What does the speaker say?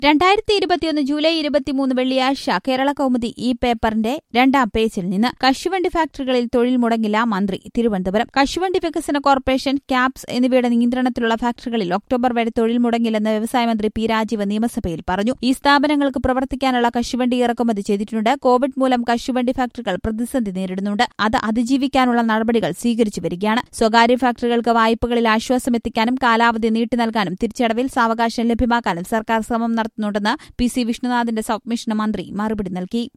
രണ്ടായിരത്തി ഇരുപത്തിയൊന്ന് ജൂലൈ ഇരുപത്തിമൂന്ന് വെള്ളിയാഴ്ച കേരള കൗമുദി ഈ പേപ്പറിന്റെ രണ്ടാം പേജിൽ നിന്ന് കശുവണ്ടി ഫാക്ടറികളിൽ തൊഴിൽ മുടങ്ങില്ല മന്ത്രി തിരുവനന്തപുരം കശുവണ്ടി വികസന കോർപ്പറേഷൻ ക്യാപ്സ് എന്നിവയുടെ നിയന്ത്രണത്തിലുള്ള ഫാക്ടറികളിൽ ഒക്ടോബർ വരെ തൊഴിൽ മുടങ്ങില്ലെന്ന് വ്യവസായ മന്ത്രി പി രാജീവ് നിയമസഭയിൽ പറഞ്ഞു ഈ സ്ഥാപനങ്ങൾക്ക് പ്രവർത്തിക്കാനുള്ള കശുവണ്ടി ഇറക്കുമതി ചെയ്തിട്ടുണ്ട് കോവിഡ് മൂലം കശുവണ്ടി ഫാക്ടറികൾ പ്രതിസന്ധി നേരിടുന്നുണ്ട് അത് അതിജീവിക്കാനുള്ള നടപടികൾ സ്വീകരിച്ചു വരികയാണ് സ്വകാര്യ ഫാക്ടറികൾക്ക് വായ്പകളിൽ ആശ്വാസം എത്തിക്കാനും കാലാവധി നീട്ടി നൽകാനും തിരിച്ചടവിൽ സാവകാശം ലഭ്യമാക്കാനും സർക്കാർ ശ്രമം നടത്തുന്നുണ്ടെന്ന് പി സി വിഷ്ണുനാഥിന്റെ സബ്മിഷന് മന്ത്രി മറുപടി നൽകി